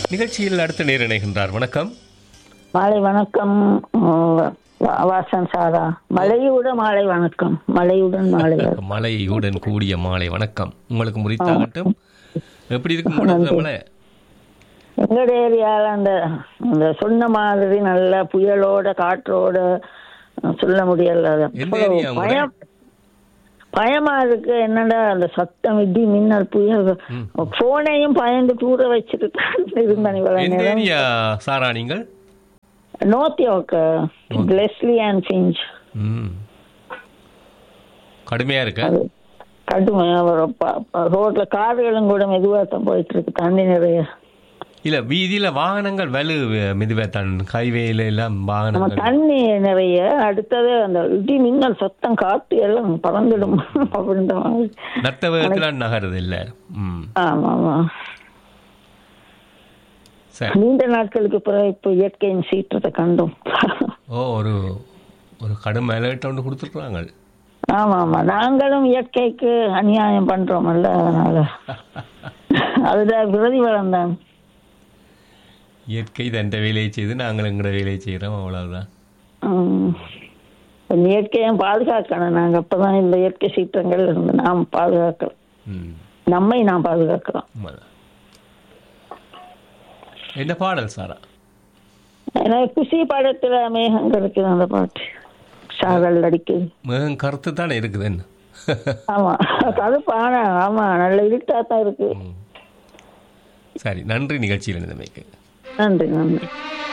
நிகழ்ச்சியில் அடுத்த நேர் இணைகின்றார் வணக்கம் மாலை வணக்கம் உம், வா- வாசன் சாரா மழையுடன் மாலை வணக்கம் மழையுடன் மாலை வணக்கம். மழையுடன் கூடிய மாலை வணக்கம் உங்களுக்கு முறித்தாகட்டும் எப்படி இருக்கு முடக்க மழை எங்கட ஏரியால அந்த அந்த சொன்ன மாதிரி நல்ல புயலோட காற்றோட அஹ், சொல்ல முடியல அது எந்த அவ்வளவு ஏரியா உங்க? பயம் பயமா இருக்கு என்னடா அந்த சத்தம் இடி மின்னல் புயல் போனையும் பயந்து தூர வச்சுட்டு தான் இருந்தேன் இவ்வளவு எந்த நேரம் ஏரியா சாரா நீங்கள் நோத்தி ஓக்க லெஸ்லி அண்ட் ஃபிஞ்ச் ம் கடுமையா இருக்கு அது கடுமையா வரும் ப- ப- ரோட்ல கார்களும் கூட மெதுவா தான் போயிட்டு இருக்கு தண்ணி நிறைய இல்ல வீதியில வாகனங்கள் வலு மெதுவே தான் ஹைவேல எல்லாம் நம்ம வாகனங்கள் தண்ணி நிறைய அடுத்தது அந்த இடி மின்னல் சத்தம் காத்து எல்லாம் பறந்துடும் அப்படின்ற மாதிரி நத்த வேகத்துல நகருது இல்ல ம் ஆமா ஆமா சரி நீண்ட நாட்களுக்கு பிறகு இப்ப இயற்கையின் சீற்றத்தை கண்டோம் ஓ ஒரு ஒரு கடும் அலர்ட் ஒன்று கொடுத்துருக்குறாங்க ஆமா ஆமா நாங்களும் இயற்கைக்கு அநியாயம் பண்றோம்ல அதனால அதுதான் பிரதிபலம் தான் இயற்கை தண்ட வேலையை செய்து நாங்கள் எங்களோட வேலையை செய்கிறோம் அவ்வளவுதான் உம். இந்த இயற்கையை பாதுகாக்கணும் நாங்க அப்பதான் இந்த இயற்கை சீற்றங்கள் இருந்து நாம் பாதுகாக்கிறோம் ம் நம்மை நாம் பாதுகாக்கிறோம் உண்மைதான். என்ன பாடல் சாரா எனக்கு குஷி படத்துல மேகம் கிடைக்குது அந்த பாட்டு சாகல் அடிக்குது மிகவும் கருத்து தானே இருக்குது என்ன ஆமா கருப்பு ஆனா ஆமா நல்ல இருட்டா தான் இருக்கு சரி நன்றி நிகழ்ச்சியில் இருந்தமைக்கு நன்றி நன்றி